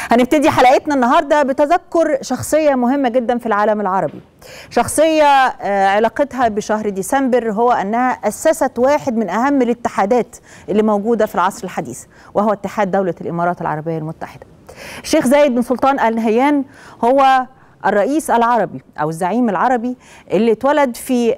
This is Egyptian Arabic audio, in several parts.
هنبتدي حلقتنا النهارده بتذكر شخصيه مهمه جدا في العالم العربي شخصيه علاقتها بشهر ديسمبر هو انها اسست واحد من اهم الاتحادات اللي موجوده في العصر الحديث وهو اتحاد دوله الامارات العربيه المتحده الشيخ زايد بن سلطان ال نهيان هو الرئيس العربي او الزعيم العربي اللي اتولد في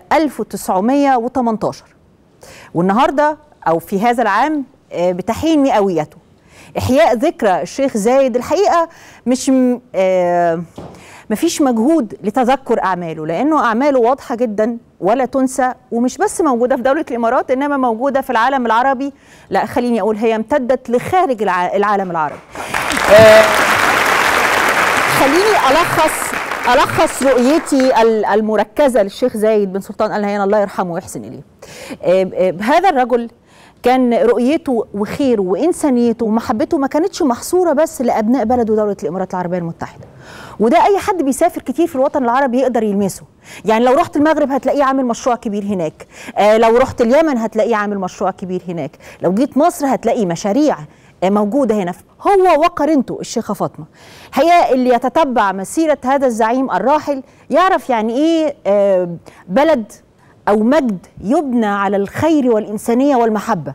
1918 والنهارده او في هذا العام بتحين مئويته احياء ذكرى الشيخ زايد الحقيقه مش آه مفيش مجهود لتذكر اعماله لانه اعماله واضحه جدا ولا تنسى ومش بس موجوده في دوله الامارات انما موجوده في العالم العربي لا خليني اقول هي امتدت لخارج العالم العربي آه خليني الخص الخص رؤيتي المركزه للشيخ زايد بن سلطان ال نهيان الله يرحمه ويحسن اليه آه هذا الرجل كان رؤيته وخيره وانسانيته ومحبته ما كانتش محصوره بس لابناء بلده دوله الامارات العربيه المتحده وده اي حد بيسافر كتير في الوطن العربي يقدر يلمسه يعني لو رحت المغرب هتلاقيه عامل مشروع كبير هناك آه لو رحت اليمن هتلاقيه عامل مشروع كبير هناك لو جيت مصر هتلاقي مشاريع آه موجوده هنا هو وقرنته الشيخه فاطمه الحقيقه اللي يتتبع مسيره هذا الزعيم الراحل يعرف يعني ايه آه بلد أو مجد يبنى على الخير والإنسانية والمحبة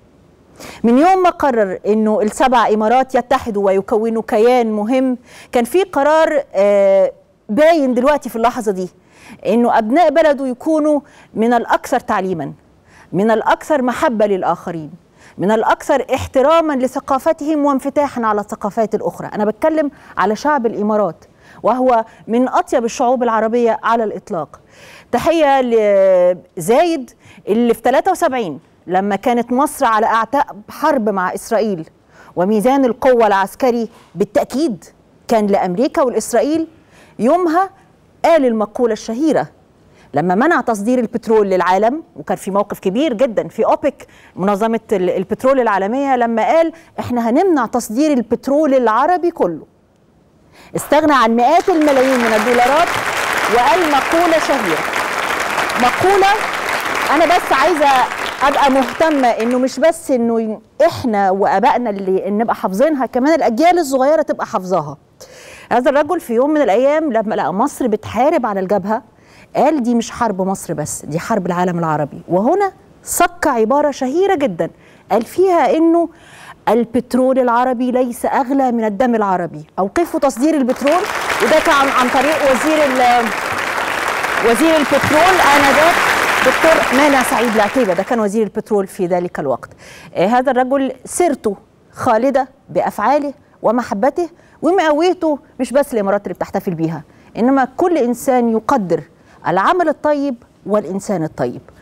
من يوم ما قرر أنه السبع إمارات يتحدوا ويكونوا كيان مهم كان في قرار باين دلوقتي في اللحظة دي أنه أبناء بلده يكونوا من الأكثر تعليما من الأكثر محبة للآخرين من الأكثر احتراما لثقافتهم وانفتاحا على الثقافات الأخرى أنا بتكلم على شعب الإمارات وهو من أطيب الشعوب العربية على الإطلاق تحية لزايد اللي في 73 لما كانت مصر على أعتاب حرب مع إسرائيل وميزان القوة العسكري بالتأكيد كان لأمريكا والإسرائيل يومها قال المقولة الشهيرة لما منع تصدير البترول للعالم وكان في موقف كبير جدا في اوبك منظمه البترول العالميه لما قال احنا هنمنع تصدير البترول العربي كله استغنى عن مئات الملايين من الدولارات وقال مقوله شهيره مقوله انا بس عايزه ابقى مهتمه انه مش بس انه احنا وابائنا اللي نبقى حافظينها كمان الاجيال الصغيره تبقى حافظاها هذا الرجل في يوم من الايام لما لقى مصر بتحارب على الجبهه قال دي مش حرب مصر بس دي حرب العالم العربي وهنا صك عباره شهيره جدا قال فيها انه البترول العربي ليس اغلى من الدم العربي اوقفوا تصدير البترول وده كان عن طريق وزير وزير البترول انذاك دكتور مانع سعيد العتيبه ده كان وزير البترول في ذلك الوقت آه هذا الرجل سيرته خالده بافعاله ومحبته ومئويته مش بس الامارات اللي بتحتفل بيها انما كل انسان يقدر العمل الطيب والانسان الطيب